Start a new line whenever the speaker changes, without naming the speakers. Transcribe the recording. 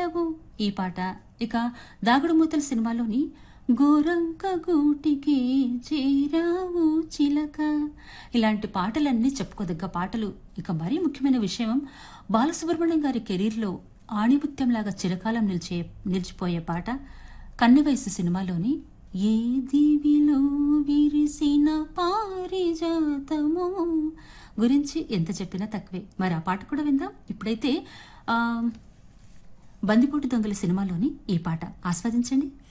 చేరావు ఈ పాట ఇక దాగుడు మూతల సినిమాలోని గోరంక గూటికి చేరావు చిలక ఇలాంటి పాటలన్నీ చెప్పుకోదగ్గ పాటలు ఇక మరీ ముఖ్యమైన విషయం బాలసుబ్రహ్మణ్యం గారి కెరీర్లో ఆణిముత్యంలాగా చిరకాలం నిలిచే నిలిచిపోయే పాట కన్నెవయసు సినిమాలోని ఏ దివిలో విరిసిన పారిజాతము గురించి ఎంత చెప్పినా తక్కువే మరి ఆ పాట కూడా విందాం ఇప్పుడైతే ఆ, బందిపోటు దొంగల సినిమాలోని ఈ పాట ఆస్వాదించండి